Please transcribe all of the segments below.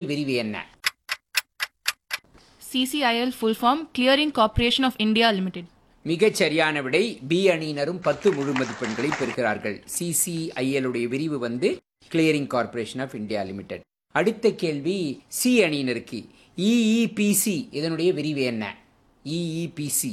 விரிவு என்ன CCIL full form Clearing Corporation of India Limited. மிகச் சரியான விடை பி அணியினரும் பத்து முழு மதிப்பெண்களை பெறுகிறார்கள் சிசிஐஎல் உடைய விரிவு வந்து clearing corporation of India limited அடுத்த கேள்வி சி அணியினருக்கு இஇபிசி இதனுடைய விரிவு என்ன இஇபிசி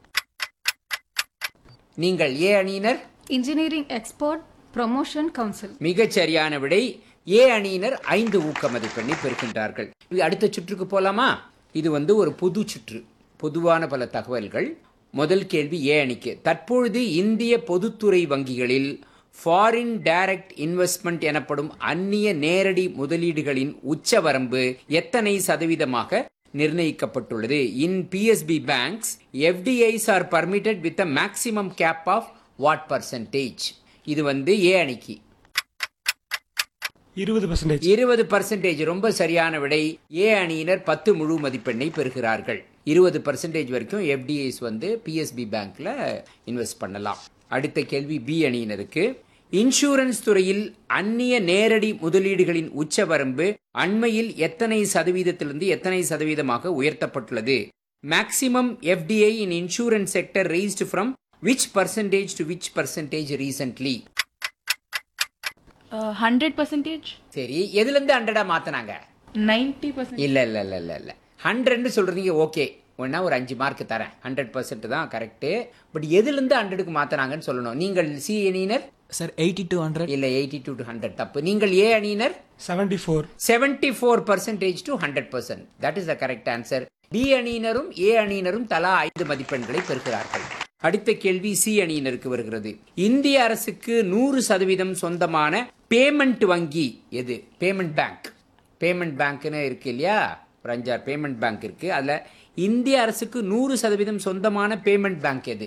நீங்கள் ஏ அணியினர் Engineering Export Promotion Council. மிகச் சரியான விடை ஏ அணியினர் ஐந்து ஊக்க மதிப்பெண்ணை பெறுகின்றார்கள் இது அடுத்த சுற்றுக்கு போலாமா இது வந்து ஒரு பொது சுற்று பொதுவான பல தகவல்கள் முதல் கேள்வி ஏ அணிக்கு தற்பொழுது இந்திய பொதுத்துறை வங்கிகளில் ஃபாரின் டைரக்ட் இன்வெஸ்ட்மெண்ட் எனப்படும் அந்நிய நேரடி முதலீடுகளின் உச்சவரம்பு எத்தனை சதவீதமாக நிர்ணயிக்கப்பட்டுள்ளது in PSB banks FDIs are permitted with uh maximum cap of what percentage இது வந்து ஏ அணிக்கு இருபது பர்சன்டேஜ் இருபது பர்சன்டேஜ் ரொம்ப சரியான விடை ஏ அணியினர் பத்து முழு மதிப்பெண்ணை பெறுகிறார்கள் இருபது பர்சன்டேஜ் வரைக்கும் எஃப்டிஐஸ் வந்து பிஎஸ்பி பேங்க்ல இன்வெஸ்ட் பண்ணலாம் அடுத்த கேள்வி பி அணியினருக்கு இன்சூரன்ஸ் துறையில் அந்நிய நேரடி முதலீடுகளின் உச்சவரம்பு அண்மையில் எத்தனை சதவீதத்திலிருந்து எத்தனை சதவீதமாக உயர்த்தப்பட்டுள்ளது maximum FDI in insurance sector raised from which percentage to which percentage recently Uh, 100 percentage? சரி எதுல இருந்து ஹண்ட்ரடா மாத்தினாங்க 90 percent? இல்ல இல்ல இல்ல இல்ல இல்ல ஹண்ட்ரட்னு சொல்றீங்க ஓகே ஒன்னா ஒரு அஞ்சு மார்க் தரேன் ஹண்ட்ரட் பர்சன்ட் தான் கரெக்ட் பட் எதுல இருந்து ஹண்ட்ரடுக்கு மாத்தினாங்கன்னு சொல்லணும் நீங்கள் சி அணியினர் சார் எயிட்டி டு ஹண்ட்ரட் இல்ல எயிட்டி டூ டு ஹண்ட்ரட் தப்பு நீங்கள் ஏ அணியினர் seventy four seventy four percentage to hundred percent that is the correct answer D அணியினரும் ஏ அணியினரும் தலா ஐந்து மதிப்பெண்களை பெறுகிறார்கள் அடுத்த கேள்வி சி அணியினருக்கு வருகிறது இந்திய அரசுக்கு நூறு சதவீதம் சொந்தமான பேமெண்ட் வங்கி எது பேமெண்ட் பேங்க் பேமெண்ட் பேங்க்னு இருக்கு இல்லையா ஒரு அஞ்சாறு பேமெண்ட் பேங்க் இருக்கு அதுல இந்திய அரசுக்கு நூறு சதவீதம் சொந்தமான பேமெண்ட் பேங்க் எது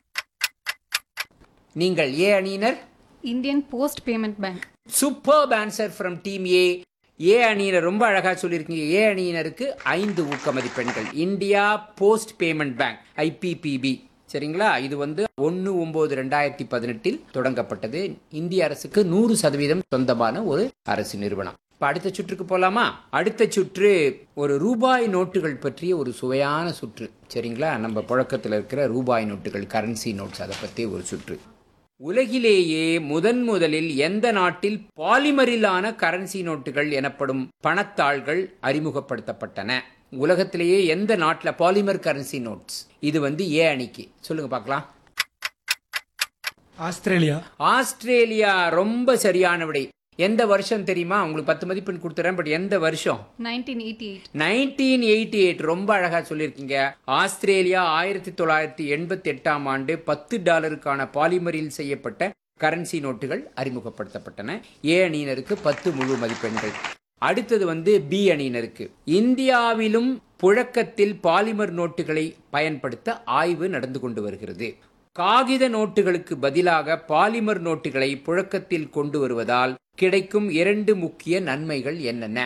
நீங்கள் ஏ அணியினர் Indian Post Payment Bank. Superb answer from team A A அணியினர் ரொம்ப அழகா சொல்லியிருக்கீங்க ஏ அணியினருக்கு ஐந்து ஊக்க மதிப்பெண்கள் India post payment bank IPPB சரிங்களா இது வந்து ஒன்று ஒன்பது ரெண்டாயிரத்தி பதினெட்டில் தொடங்கப்பட்டது இந்திய அரசுக்கு நூறு சதவீதம் சொந்தமான ஒரு அரசு நிறுவனம் இப்ப அடுத்த சுற்றுக்கு போலாமா அடுத்த சுற்று ஒரு ரூபாய் நோட்டுகள் பற்றிய ஒரு சுவையான சுற்று சரிங்களா நம்ம புழக்கத்தில் இருக்கிற ரூபாய் நோட்டுகள் கரன்சி நோட்ஸ் அதை பற்றி ஒரு சுற்று உலகிலேயே முதன் முதலில் எந்த நாட்டில் பாலிமரிலான கரன்சி நோட்டுகள் எனப்படும் பணத்தாள்கள் அறிமுகப்படுத்தப்பட்டன உலகத்திலேயே எந்த நாட்டில் பாலிமர் கரன்சி நோட்ஸ் இது வந்து ஏ அணிக்கு சொல்லுங்க பார்க்கலாம் ஆஸ்திரேலியா ஆஸ்திரேலியா ரொம்ப சரியான விடை எந்த வருஷம் தெரியுமா உங்களுக்கு பத்து மதிப்பெண் கொடுத்துறேன் பட் எந்த வருஷம் 1988. நைன்டீன் எயிட்டி எயிட் ரொம்ப அழகா சொல்லியிருக்கீங்க ஆஸ்திரேலியா ஆயிரத்தி தொள்ளாயிரத்தி எண்பத்தி எட்டாம் ஆண்டு பத்து டாலருக்கான பாலிமரில் செய்யப்பட்ட கரன்சி நோட்டுகள் அறிமுகப்படுத்தப்பட்டன ஏ அணியினருக்கு பத்து முழு மதிப்பெண்கள் அடுத்தது வந்து பி அணியினருக்கு இந்தியாவிலும் புழக்கத்தில் பாலிமர் நோட்டுகளை பயன்படுத்த ஆய்வு நடந்து கொண்டு வருகிறது காகித நோட்டுகளுக்கு பதிலாக பாலிமர் நோட்டுகளை புழக்கத்தில் கொண்டு வருவதால் கிடைக்கும் இரண்டு முக்கிய நன்மைகள் என்னென்ன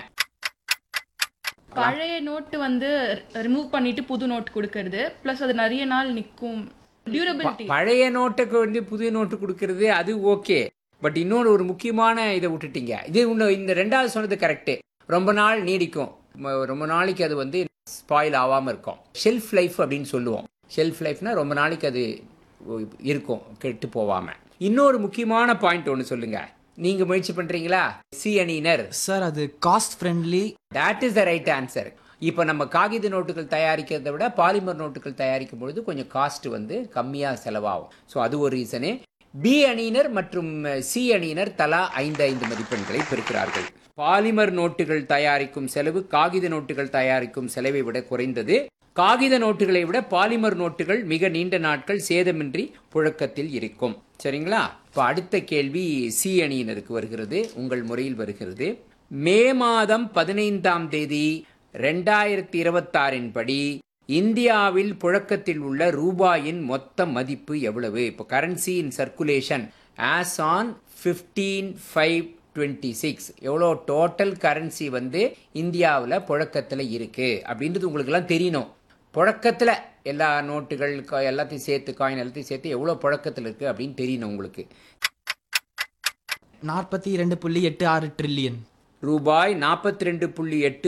பழைய நோட்டு வந்து ரிமூவ் பண்ணிட்டு புது நோட் கொடுக்கறது ப்ளஸ் அது நிறைய நாள் நிற்கும் டியூரபிலிட்டி பழைய நோட்டுக்கு வந்து புதிய நோட்டு கொடுக்கறது அது ஓகே பட் இன்னொரு ஒரு முக்கியமான இதை விட்டுட்டீங்க இது இன்னும் இந்த ரெண்டாவது சொன்னது கரெக்டு ரொம்ப நாள் நீடிக்கும் ம- ரொம்ப நாளைக்கு அது வந்து ஸ்பாயில் ஆகாம இருக்கும் ஷெல்ஃப் லைஃப் அப்படின்னு சொல்லுவோம் ஷெல்ஃப் லைஃப்னா ரொம்ப நாளைக்கு அது இருக்கும் கெட்டு போகாம இன்னொரு முக்கியமான பாயிண்ட் ஒன்று சொல்லுங்க நீங்க முயற்சி பண்றீங்களா சி அணியினர் சார் அது cost friendly that is the right answer இப்போ நம்ம காகித நோட்டுகள் தயாரிக்கிறதை விட பாலிமர் நோட்டுகள் தயாரிக்கும் பொழுது கொஞ்சம் காஸ்ட் வந்து கம்மியாக செலவாகும் ஸோ அது ஒரு ரீசனு பி அணியினர் மற்றும் சி அணியினர் தலா ஐந்து ஐந்து மதிப்பெண்களை பெறுகிறார்கள் பாலிமர் நோட்டுகள் தயாரிக்கும் செலவு காகித நோட்டுகள் தயாரிக்கும் செலவை விட குறைந்தது காகித நோட்டுகளை விட பாலிமர் நோட்டுகள் மிக நீண்ட நாட்கள் சேதமின்றி புழக்கத்தில் இருக்கும் சரிங்களா இப்போ அடுத்த கேள்வி சி அணியினருக்கு வருகிறது உங்கள் முறையில் வருகிறது மே மாதம் பதினைந்தாம் தேதி ரெண்டாயிரத்தி இருபத்தாறின் படி இந்தியாவில் புழக்கத்தில் உள்ள ரூபாயின் மொத்த மதிப்பு எவ்வளவு இப்போ currency in circulation as on fifteen five twenty six எவ்வளோ டோட்டல் கரன்சி வந்து இந்தியாவில் புழக்கத்தில் இருக்கு அப்படின்றது உங்களுக்கெல்லாம் தெரியணும் புழக்கத்தில் எல்லா நோட்டுகள் கா- எல்லாத்தையும் சேர்த்து காயின் எல்லாத்தையும் சேர்த்து எவ்வளோ புழக்கத்தில் இருக்கு அப்படின்னு தெரியணும் உங்களுக்கு நாற்பத்தி இரண்டு புள்ளி எட்டு ஆறு ட்ரில்லியன் ரூபாய் நாற்பத்தி ரெண்டு புள்ளி எட்டு